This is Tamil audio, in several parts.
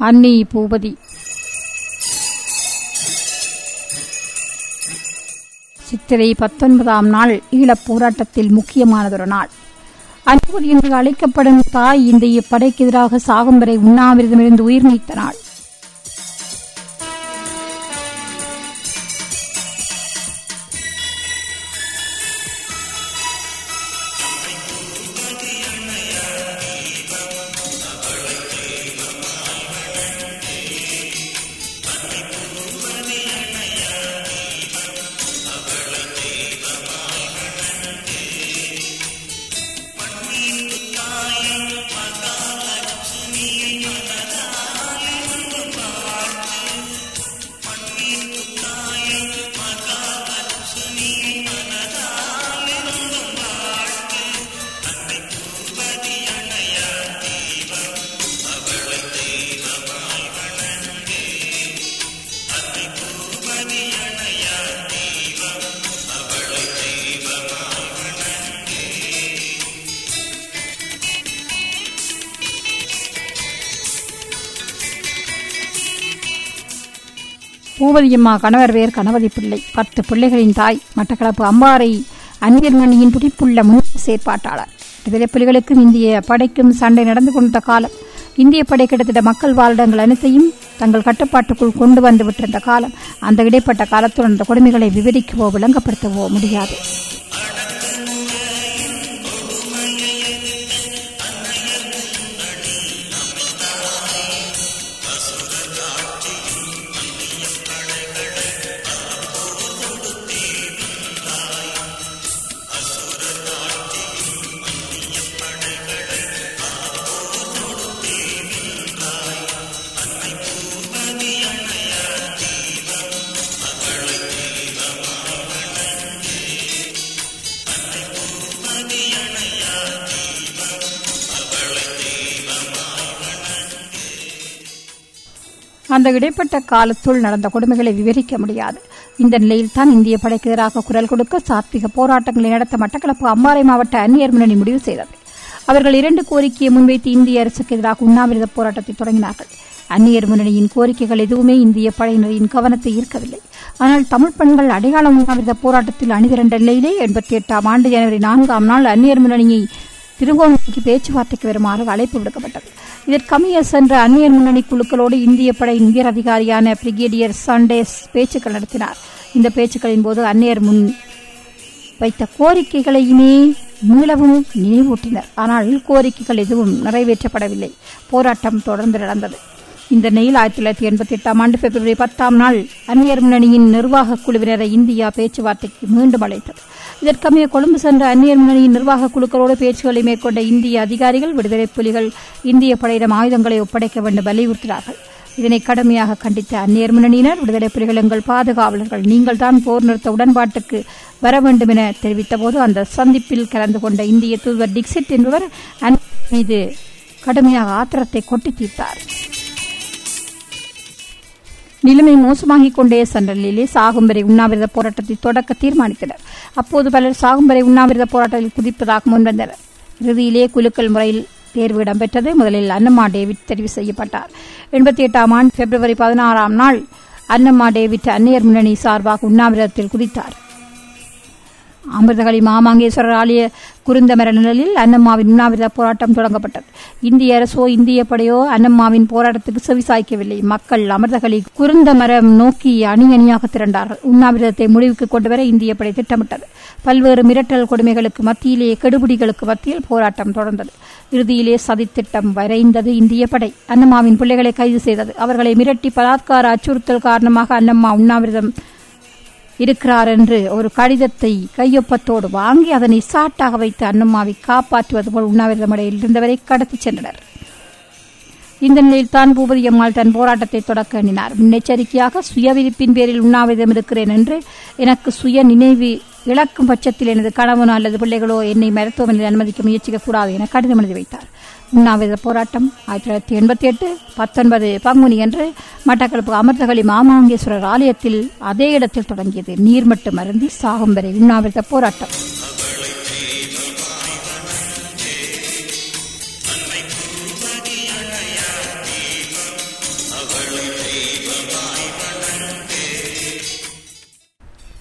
அன்னி பூபதி சித்திரை பத்தொன்பதாம் நாள் ஈழப் போராட்டத்தில் முக்கியமானதொரு நாள் அன்பூதி என்று அழைக்கப்படும் தாய் இந்திய படைக்கு எதிராக சாகும் வரை உண்ணாவிரதமிருந்து உயிர் நீத்த நாள் பூவதியம்மா கணவர் வேர் கணபதி பிள்ளை பத்து பிள்ளைகளின் தாய் மட்டக்களப்பு அம்பாறை அந்நியர்மணியின் துடிப்புள்ள முன் செயற்பாட்டாளர் விடுதலை புலிகளுக்கும் இந்திய படைக்கும் சண்டை நடந்து கொண்ட காலம் இந்திய படை கிட்டத்தட்ட மக்கள் வாழிடங்கள் அனைத்தையும் தங்கள் கட்டுப்பாட்டுக்குள் கொண்டு வந்து விட்டிருந்த காலம் அந்த இடைப்பட்ட காலத்துடன் அந்த கொடுமைகளை விவரிக்கவோ விளங்கப்படுத்தவோ முடியாது அந்த இடைப்பட்ட காலத்துள் நடந்த கொடுமைகளை விவரிக்க முடியாது இந்த நிலையில்தான் இந்திய படைக்கு எதிராக குரல் கொடுக்க சாத்விக போராட்டங்களை நடத்த மட்டக்களப்பு அம்பாறை மாவட்ட அந்நியர் முன்னணி முடிவு செய்தது அவர்கள் இரண்டு கோரிக்கையை முன்வைத்து இந்திய அரசுக்கு எதிராக உண்ணாவிரத போராட்டத்தை தொடங்கினார்கள் அந்நியர் முன்னணியின் கோரிக்கைகள் எதுவுமே இந்திய படையினரின் கவனத்தை ஈர்க்கவில்லை ஆனால் தமிழ் பெண்கள் அடையாள உண்ணாவிரத போராட்டத்தில் அணிதிரண்ட நிலையிலே எண்பத்தி எட்டாம் ஆண்டு ஜனவரி நான்காம் நாள் அந்நியர் முன்னணியை திருகோணமலைக்கு பேச்சுவார்த்தைக்கு வருமாறு அழைப்பு விடுக்கப்பட்டது இதற்கமைய சென்ற அந்நியர் முன்னணி குழுக்களோடு இந்திய படையின் உயர் அதிகாரியான பிரிகேடியர் சண்டேஸ் பேச்சுக்கள் நடத்தினார் இந்த பேச்சுக்களின் போது அந்நியர் முன் வைத்த கோரிக்கைகளையுமே மீளவும் நினைவூட்டினர் ஆனால் கோரிக்கைகள் எதுவும் நிறைவேற்றப்படவில்லை போராட்டம் தொடர்ந்து நடந்தது இந்த நிலையில் ஆயிரத்தி தொள்ளாயிரத்தி எண்பத்தி எட்டாம் ஆண்டு பிப்ரவரி பத்தாம் நாள் அந்நியர் முன்னணியின் நிர்வாக குழுவினரை இந்தியா பேச்சுவார்த்தைக்கு மீண்டும் அழைத்தது இதற்கமைய கொழும்பு சென்ற அந்நியர் முன்னணியின் நிர்வாக குழுக்களோடு பேச்சுக்களை மேற்கொண்ட இந்திய அதிகாரிகள் விடுதலை புலிகள் இந்திய படையிடம் ஆயுதங்களை ஒப்படைக்க வேண்டும் வலியுறுத்தினார்கள் இதனை கடுமையாக கண்டித்த அந்நியர் முன்னணியினர் விடுதலை புலிகள் எங்கள் பாதுகாவலர்கள் நீங்கள் தான் போர் நிறுத்த உடன்பாட்டுக்கு வர வேண்டும் என தெரிவித்தபோது அந்த சந்திப்பில் கலந்து கொண்ட இந்திய தூதுவர் டிக்சிட் என்பவர் மீது கடுமையாக ஆத்திரத்தை கொட்டி தீர்த்தார் நிலைமை மோசமாகிக் கொண்டே சென்ற நிலையிலே சாகும் வரை உண்ணாவிரத போராட்டத்தை தொடக்க தீர்மானித்தனர் அப்போது பலர் சாகும் வரை உண்ணாவிரத போராட்டத்தில் குதிப்பதாக முன்வந்தனர் இறுதியிலே குலுக்கல் முறையில் தேர்வு இடம்பெற்றது முதலில் அன்னம்மா டேவிட் தெரிவு செய்யப்பட்டார் எண்பத்தி எட்டாம் ஆண்டு பிப்ரவரி பதினாறாம் நாள் அன்னம்மா டேவிட் அன்னையர் முன்னணி சார்பாக உண்ணாவிரதத்தில் குதித்தார் அமிர்தகளி மாமாங்கேஸ்வரர் ஆலய குருந்தமர நிழலில் அன்னம்மாவின் உண்ணாவிரத போராட்டம் தொடங்கப்பட்டது இந்திய அரசோ இந்திய படையோ அன்னம்மாவின் போராட்டத்துக்கு செவிசாய்க்கவில்லை மக்கள் அமிர்தகளி குருந்தமரம் நோக்கி அணி அணியாக திரண்டார்கள் உண்ணாவிரதத்தை முடிவுக்கு கொண்டுவர இந்திய படை திட்டமிட்டது பல்வேறு மிரட்டல் கொடுமைகளுக்கு மத்தியிலே கெடுபிடிகளுக்கு மத்தியில் போராட்டம் தொடர்ந்தது இறுதியிலே சதித்திட்டம் வரைந்தது இந்திய படை அன்னம்மாவின் பிள்ளைகளை கைது செய்தது அவர்களை மிரட்டி பலாத்கார அச்சுறுத்தல் காரணமாக அன்னம்மா உண்ணாவிரதம் இருக்கிறார் என்று ஒரு கடிதத்தை கையொப்பத்தோடு வாங்கி அதனை சாட்டாக வைத்து அன்னம்மாவை காப்பாற்றுவது போல் உண்ணாவிரதமடையில் இருந்தவரை கடத்திச் சென்றனர் இந்த நிலையில் தான் பூபதி அம்மாள் தன் போராட்டத்தை தொடக்க எண்ணினார் முன்னெச்சரிக்கையாக சுய விதிப்பின் பேரில் உண்ணாவிரதம் இருக்கிறேன் என்று எனக்கு சுய நினைவு இழக்கும் பட்சத்தில் எனது கணவனோ அல்லது பிள்ளைகளோ என்னை மருத்துவமனையில் அனுமதிக்க முயற்சிக்க கூடாது என கடிதம் எழுதி வைத்தார் உண்ணாவிரத போராட்டம் ஆயிரத்தி தொள்ளாயிரத்தி எண்பத்தி எட்டு பத்தொன்பது பங்குனி அன்று மட்டக்களப்பு அமிர்தகளி மாமாங்கேஸ்வரர் ஆலயத்தில் அதே இடத்தில் தொடங்கியது நீர்மட்டு மருந்தி சாகும் வரை உண்ணாவிரத போராட்டம்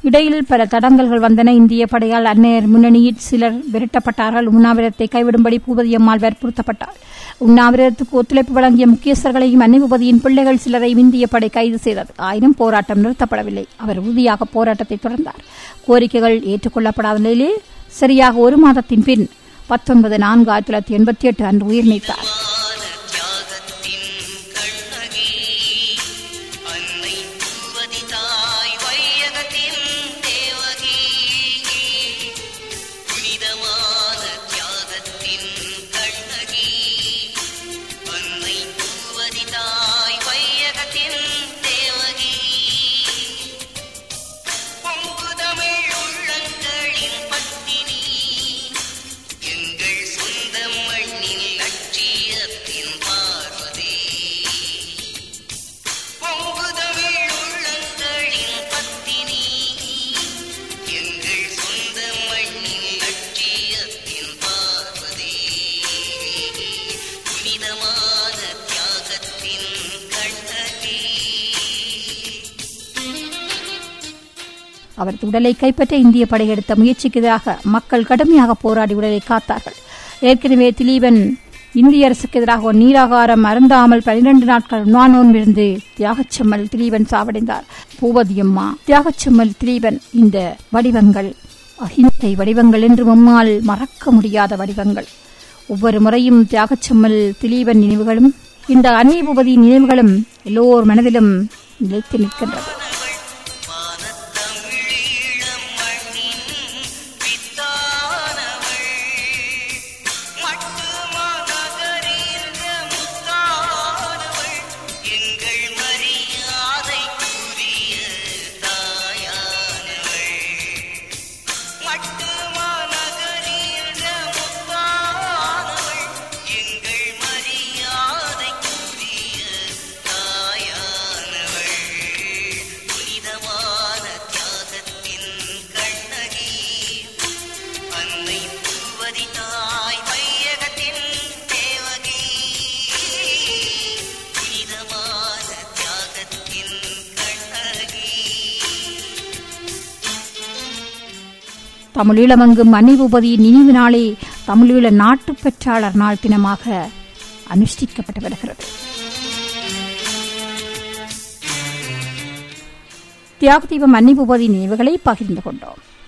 இடையில் பல தடங்கல்கள் வந்தன இந்திய படையால் அன்னையர் முன்னணியில் சிலர் விரட்டப்பட்டார்கள் உண்ணாவிரத்தை கைவிடும்படி பூபதி அம்மாள் வற்புறுத்தப்பட்டார் உண்ணாவிரதத்துக்கு ஒத்துழைப்பு வழங்கிய முக்கியஸ்தர்களையும் அன்னை பூபதியின் பிள்ளைகள் சிலரையும் இந்திய படை கைது செய்தது ஆயினும் போராட்டம் நிறுத்தப்படவில்லை அவர் உறுதியாக போராட்டத்தை தொடர்ந்தார் கோரிக்கைகள் ஏற்றுக்கொள்ளப்படாத நிலையிலே சரியாக ஒரு மாதத்தின் பின் பத்தொன்பது நான்கு ஆயிரத்தி தொள்ளாயிரத்தி எண்பத்தி எட்டு அன்று உயிர் நீத்தார் தியாகத்தின் கண்ணகி அன்னை பூவதி தாய் வையகத்தின் தேவகி புனிதமான தியாகத்தின் கண்ணகி அன்னை பூவதி தாய் வையகத்தின் தேவகி பொங்குதமிழ் உள்ளங்களின் பத்தினி எங்கள் சொந்த மண்ணில் லட்சியத்தின் பார்வதி பொங்குதமிழ் உள்ளங்களின் பத்தினி எங்கள் சொந்த மண்ணில் லட்சியத்தின் பார்வதி புனிதமான தியாகத்தின் கண்ணகி அவரது உடலை கைப்பற்ற இந்திய படை எடுத்த முயற்சிக்கு எதிராக மக்கள் கடுமையாக போராடி உடலை காத்தார்கள் ஏற்கனவே திலீபன் இந்திய அரசுக்கு எதிராக ஒரு நீராகாரம் அருந்தாமல் பனிரெண்டு நாட்கள் உண்ணாநோன்பிருந்து தியாகச்செம்மல் திலீபன் சாவடைந்தார் பூபதியம்மா தியாகச்செம்மல் திலீபன் இந்த வடிவங்கள் அஹிம்சை வடிவங்கள் என்று மம்மால் மறக்க முடியாத வடிவங்கள் ஒவ்வொரு முறையும் தியாகச்செம்மல் திலீபன் நினைவுகளும் இந்த அன்னை பூபதி நினைவுகளும் எல்லோர் மனதிலும் நிலைத்து நிற்கின்றது வானத்தமிழீழம் மண்ணின் வித்தானவள் மட்டு மாநகரின்ற முத்தானவள் எங்கள் மரியாதைக்குரிய தாயானவள் மட்டு மாநகரின்ற முத்தானவள் எங்கள் மரியாதைக்குரிய தாயானவள் புனிதமான தியாகத்தின் கண்ணகி அன்னை பூவதி தாய் வையகத்தின் தேவகி புனிதமான தியாகத்தின் கண்ணகி தமிழீழமெங்கும் அன்னை பூபதி நினைவு நாளே தமிழீழ நாட்டுப் பெற்றாளர் நாள் தினமாக அனுஷ்டிக்கப்பட்டு வருகிறது தியாக தீபம் அன்னை பூபதி நினைவுகளை பகிர்ந்து கொண்டோம்